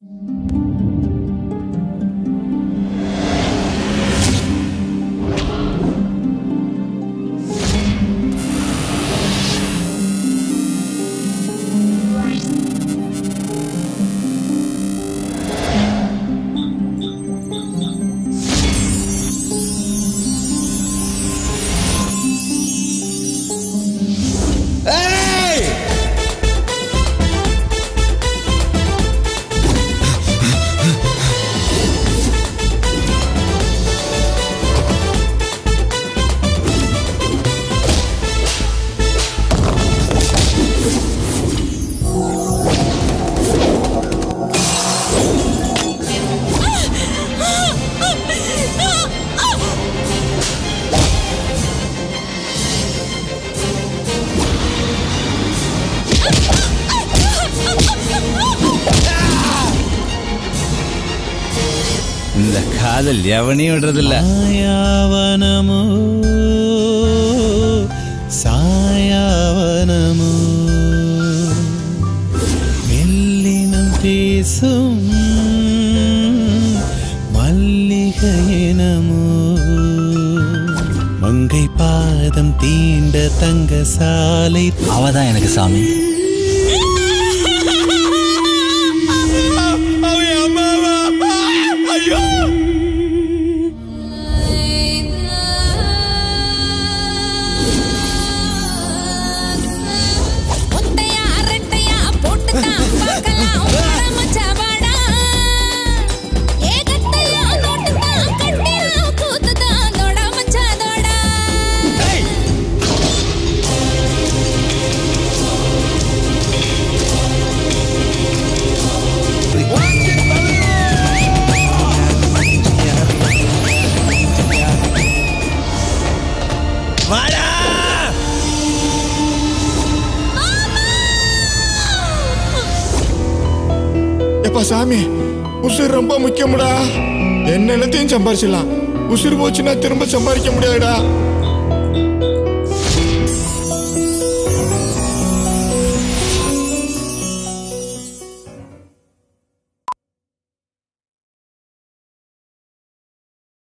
இந்த காதல் எவனையும் விடுறதில்ல சாயாவனமோ சாயாவனமோ மெல்லினம் பேசும் மல்லிகையினமோ மங்கை பாதம் தீண்ட தங்க சாலை அவதான் எனக்கு சாமி ஒத்தையா அரட்டையா போட்டுதான் பார்க்கலாம் வாடா மச்சான் வாடா. ஏகத்தையா நோட்டுதான் கட்டியா கூத்துதான் தோடா மச்சான் தோடா. வாடா எப்பா சாமி உசுர் ரொம்ப முக்கியம்டா என்ன எல்லாத்தையும் சம்பாரிச்சிடலாம் உசுர் போச்சுன்னா திரும்ப சம்பாதிக்க முடியாதுடா